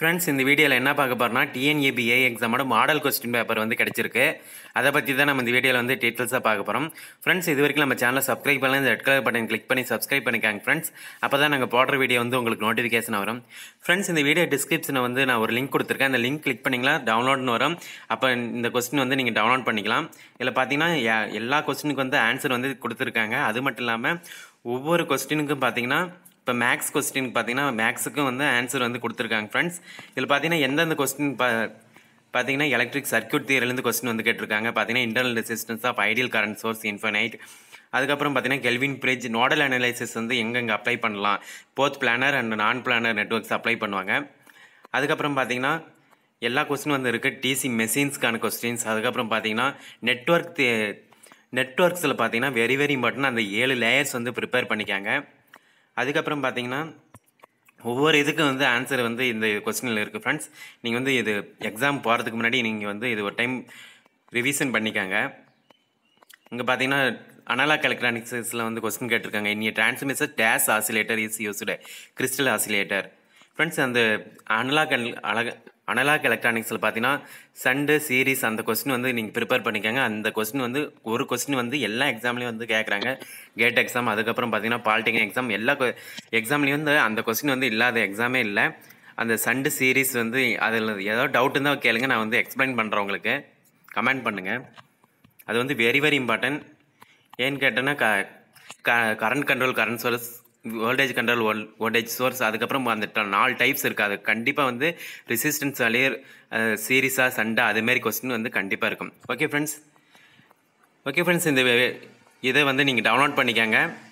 friends இந்த வீடியோவில் என்ன பார்க்க போறோம்னா டிஎன்ஏபிஏ எக்ஸாமோட மாடல் கொஸ்டின் பேப்பர் வந்து கிடைச்சிருக்கு அதை பற்றி தான் நம்ம இந்த வீடியோவில் வந்து டீட்டெயில்ஸாக பார்க்க போகிறோம் ஃப்ரெண்ட்ஸ் இது வரைக்கும் நம்ம சேனலை சப்ஸ்கிரைப் பண்ணலாம் இந்த ரெட் கலர் பட்டன் கிளிக் பண்ணி சப்ஸ்கிரைப் பண்ணிக்காங்க ஃப்ரெண்ட்ஸ் அப்போ தான் நாங்கள் போடுற வீடியோ வந்து உங்களுக்கு நோட்டிஃபிகேஷன் வரும் ஃப்ரெண்ட்ஸ் இந்த வீடியோ டிஸ்கிரிப்ஷனில் வந்து நான் ஒரு லிங்க் கொடுத்துருக்கேன் அந்த லிங்க் கிளிக் பண்ணிங்களா டவுன்லோட்னு வரும் அப்போ இந்த கொஸ்டின் வந்து நீங்கள் டவுன்லோட் பண்ணிக்கலாம் இதில் பார்த்தீங்கன்னா எ- எல்லா கொஸ்டினுக்கு வந்து ஆன்சர் வந்து கொடுத்துருக்காங்க அது மட்டும் இல்லாமல் ஒவ்வொரு கொஸ்டினுக்கும் பார்த்தீங்கன்னா இப்போ மேக்ஸ் கொஸ்டினுக்கு பார்த்தீங்கன்னா மேக்ஸுக்கும் வந்து ஆன்சர் வந்து கொடுத்துருக்காங்க ஃப்ரெண்ட்ஸ் இதில் பார்த்தீங்கன்னா எந்தெந்த கொஸ்டின் பா பார்த்தீங்கன்னா எலக்ட்ரிக் சர்க்யூட் தியரிலேருந்து கொஸ்டின் வந்து கேட்டிருக்காங்க பார்த்தீங்கன்னா internal resistance of ideal current source infinite அதுக்கப்புறம் பார்த்தீங்கன்னா கெல்வின் பிரிட்ஜ் நோடல் அனலைசிஸ் வந்து எங்கெங்கே அப்ளை பண்ணலாம் both planar and non planar networks apply பண்ணுவாங்க அதுக்கப்புறம் பார்த்தீங்கன்னா எல்லா கொஸ்டின் வந்து இருக்குது டிசி மெஷின்ஸ்க்கான கொஸ்டின்ஸ் அதுக்கப்புறம் பார்த்தீங்கன்னா நெட்ஒர்க் நெட்ஒர்க்ஸில் பார்த்தீங்கன்னா வெரி வெரி இம்பார்ட்டன்ட் அந்த ஏழு லேயர்ஸ் வந்து ப்ரிப்பேர் பண்ணிக்காங்க அதுக்கப்புறம் பார்த்தீங்கன்னா ஒவ்வொரு இதுக்கும் வந்து ஆன்சர் வந்து இந்த கொஸ்டினில் இருக்குது ஃப்ரெண்ட்ஸ் நீங்கள் வந்து இது எக்ஸாம் போகிறதுக்கு முன்னாடி நீங்கள் வந்து இது ஒரு டைம் ரிவிஷன் பண்ணிக்காங்க இங்கே பார்த்தீங்கன்னா அனலாக் எலக்ட்ரானிக்ஸில் வந்து கொஸ்டின் கேட்டிருக்காங்க in a transmitter this oscillator is used crystal oscillator friends அந்த அனலாக் அழக அனலாக் எலக்ட்ரானிக்ஸில் பார்த்தீங்கன்னா சண்டு சீரிஸ் அந்த கொஸ்டின் வந்து நீங்கள் ப்ரிப்பேர் பண்ணிக்கோங்க அந்த கொஸ்டின் வந்து ஒரு கொஸ்டின் வந்து எல்லா எக்ஸாம்லேயும் வந்து கேட்குறாங்க கேட் எக்ஸாம் அதுக்கப்புறம் பார்த்தீங்கன்னா பாலிடெக்னிக் எக்ஸாம் எல்லா எக்ஸாம்லேயும் வந்து அந்த கொஸ்டின் வந்து இல்லாத எக்ஸாமே இல்லை அந்த சண்டு சீரிஸ் வந்து அதில் ஏதாவது டவுட் இருந்தால் கேளுங்க நான் வந்து எக்ஸ்பிளைன் பண்ணுறேன் உங்களுக்கு கமெண்ட் பண்ணுங்கள் அது வந்து வெரி வெரி இம்பார்ட்டன்ட் ஏன்னு கேட்டேன்னா க current control current source voltage control voltage source அதுக்கப்புறம் அந்த ட- நாலு டைப்ஸ் இருக்குது அது கண்டிப்பாக வந்து ரெசிஸ்டன்ஸ் அலையர் சீரிஸாக சண்டை அதுமாரி கொஸ்டின் வந்து கண்டிப்பாக இருக்கும் ஓகே ஃப்ரெண்ட்ஸ் ஓகே ஃப்ரெண்ட்ஸ் இந்த வே- இதை வந்து நீங்கள் டவுன்லோட் பண்ணிக்கோங்க